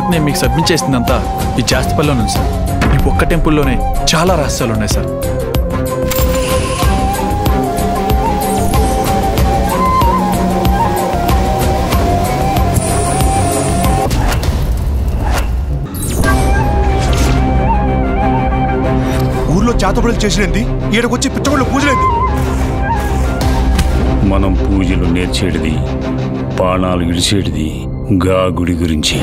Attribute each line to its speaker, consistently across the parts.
Speaker 1: వరకు నేను మీకు సబ్మిట్ చేసిందంతా ఈ జాస్తిపల్లిలో ఉంది సార్ ఈ ఒక్క టెంపుల్లోనే చాలా రహస్యాలు ఉన్నాయి సార్
Speaker 2: ఊర్లో చేతబడులు చేసినది ఈడకొచ్చి పిచ్చగొళ్ళు పూజలేంది
Speaker 3: మనం పూజలు నేర్చేటిది బాణాలు ఇడిచేటిది గా గుడి గురించి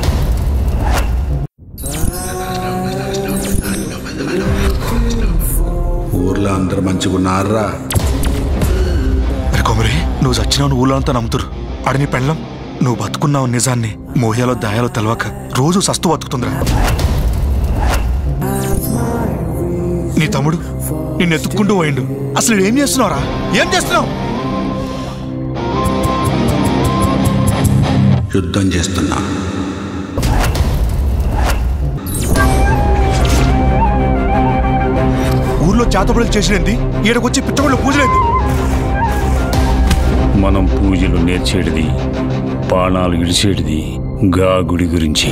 Speaker 4: ఊర్లో అందరు మంచిగున్నారా
Speaker 2: అరే కొమరి నువ్వు చచ్చినావు ఊళ్ళో అంతా నమ్ముతురు ఆడ నీ పెళ్ళం నువ్వు బతుకున్నావు నిజాన్ని మోహ్యాలో దాయాలో తెలవక రోజు సస్తు బతుకుతుందిరా నీ తమ్ముడు నిన్ను ఎత్తుక్కుంటూ పోయిండు అసలు ఏం చేస్తున్నావురా ఏం చేస్తున్నావు
Speaker 4: యుద్ధం చేస్తున్నా
Speaker 2: ఊర్లో చేతబడులు చేసినది ఈడకొచ్చి పిచ్చగొళ్ళు పూజలేంది
Speaker 3: మనం పూజలు నేర్చేటిది బాణాలు ఇడిచేటిది గా గుడి గురించి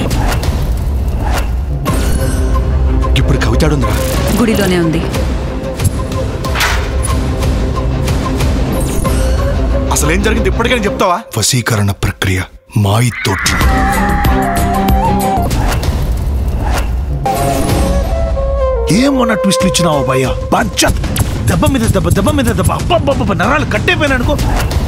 Speaker 2: ఇప్పుడు కవితాడుందిరా
Speaker 5: గుడిలోనే ఉంది
Speaker 2: అసలు ఏం జరిగింది ఇప్పటికైనా చెప్తావా వశీకరణ ప్రక్రియ మాయి తోటి
Speaker 6: ఏమన్నా ట్విస్ట్లు ఇచ్చినావా భయ్యా పంచ దెబ్బ మీద దెబ్బ దెబ్బ మీద దెబ్బ అబ్బబ్బబ్బ నరాలు కట్టేపోయినా అనుకో